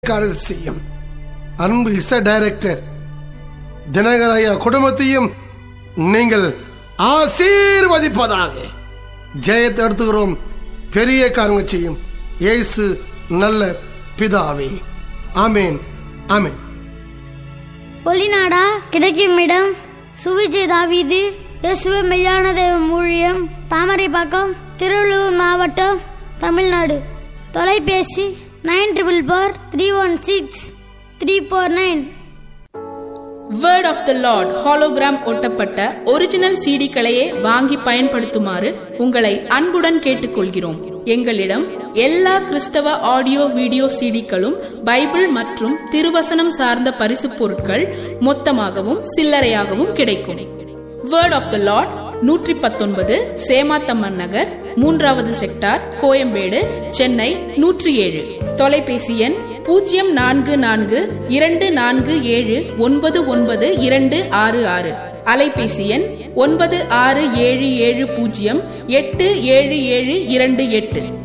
காரியத்தை செய்யும் அன்பு இசை டைரக்டர் தினகர் ஐயா குடும்பத்தையும் நீங்கள் ஆசீர்வதிப்பதாக ஜெயத்தை எடுத்துக்கிறோம் பெரிய காரியங்கள் செய்யும் இயேசு நல்ல பிதாவே ஆமேன் ஆமேன் ஒளிநாடா கிடைக்கும் இடம் சுவிஜய் தாவீது இயேசுவ மெய்யான தெய்வம் ஊழியம் தாமரைப்பாக்கம் திருவள்ளூர் மாவட்டம் தமிழ்நாடு தொலைபேசி nine triple four three one six three four nine word of the lord hologram ஒட்டப்பட்ட ஒரிஜினல் சிடிக்களையே வாங்கி பயன்படுத்துமாறு உங்களை அன்புடன் கேட்டுக்கொள்கிறோம் எங்களிடம் எல்லா கிறிஸ்தவ ஆடியோ வீடியோ சிடிக்களும் பைபிள் மற்றும் திருவசனம் சார்ந்த பரிசு பொருட்கள் மொத்தமாகவும் சில்லறையாகவும் கிடைக்கும் வேர்ட் ஆஃப் த லார்ட் நூற்றி பத்தொன்பது சேமாத்தம்மன் நகர் மூன்றாவது செக்டார் கோயம்பேடு சென்னை நூற்றி ஏழு தொலைபேசி எண் பூஜ்ஜியம் நான்கு நான்கு இரண்டு நான்கு ஏழு ஒன்பது ஒன்பது இரண்டு ஆறு ஆறு அலைபேசி எண் ஒன்பது ஆறு ஏழு ஏழு பூஜ்ஜியம் எட்டு ஏழு ஏழு இரண்டு எட்டு